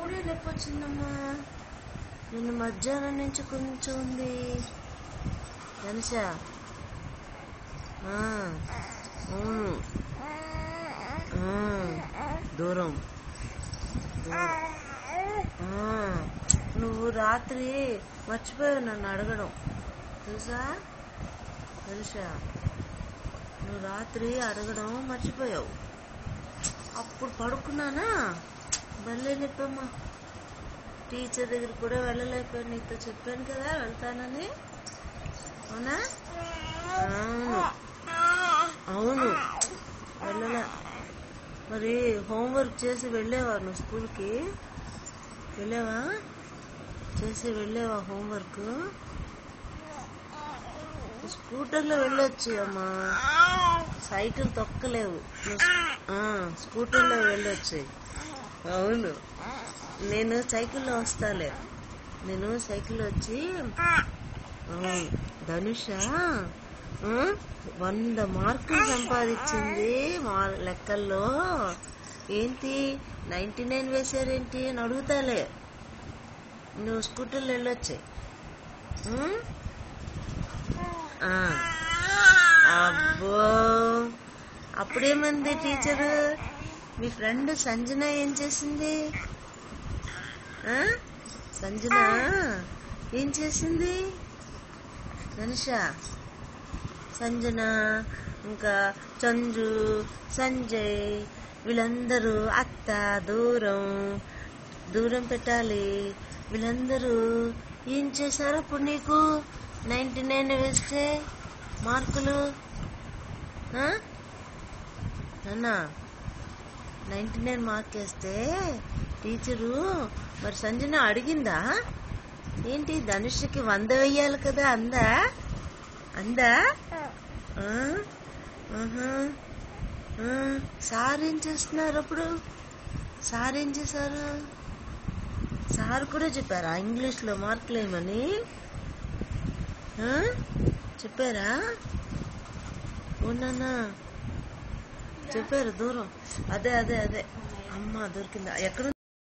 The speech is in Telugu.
ఇప్పుడే నొప్పి వచ్చిందమ్మా నిన్ను మధ్యాహ్నం నుంచి కొంచెం ఉంది తెలుసా ఆ, అవును ఆ, దూరం దూరం ఆ, నువ్వు రాత్రి మర్చిపోయావు నన్ను అడగడం తెలుసా తెలుసా నువ్వు రాత్రి అడగడం మర్చిపోయావు అప్పుడు పడుకున్నానా వెళ్ళలేపమ్మా టీచర్ దగ్గర కూడా వెళ్ళలేకపోయాను నీతో చెప్పాను కదా వెళ్తానని అవునా అవును అవును వెళ్ళలే మరి హోంవర్క్ చేసి వెళ్ళేవా నువ్వు స్కూల్కి వెళ్ళావా చేసి వెళ్ళేవా హోంవర్క్ స్కూటర్లో వెళ్ళొచ్చు అమ్మా సైకిల్ తొక్కలేవు నువ్వు ఆ, స్కూటర్లో వెళ్ళొచ్చు అవును నేను సైకిల్లో వస్తాలే నేను సైకిల్ వచ్చి అవును ధనుష ఆ, వంద మార్కులు సంపాదించింది మా లెక్కల్లో ఏంటి నైన్టీ నైన్ వేసారేంటి అని అడుగుతాలే నువ్వు స్కూటర్లో వెళ్ళొచ్చాయి అబ్బో అప్పుడేమంది టీచరు మీ ఫ్రెండ్ సంజన ఏం చేసింది ఆ? సంజన ఏం చేసింది ధనుష సంజన ఇంకా చంజు సంజయ్ వీళ్ళందరూ అత్త దూరం దూరం పెట్టాలి వీళ్ళందరూ ఏం చేశారు అప్పుడు నీకు నైన్టీ నైన్ వేస్తే మార్కులు ఆ? నాన్నా నైన్టీ నైన్ మార్క్ వేస్తే టీచరు మరి సంజన అడిగిందా ఏంటి ధనుష్కి వంద వెయ్యాలి కదా అందా అందా ఆ? ఆహా. ఆ. సార్ ఏం చేస్తున్నారు అప్పుడు సార్ ఏం చేశారు సార్ కూడా చెప్పారా ఇంగ్లీష్లో మార్కులు ఏమని ఆ? చెప్పారా అవునా చెప్పారు దూరం అదే అదే అదే అమ్మ దొరికిందా ఎక్కడ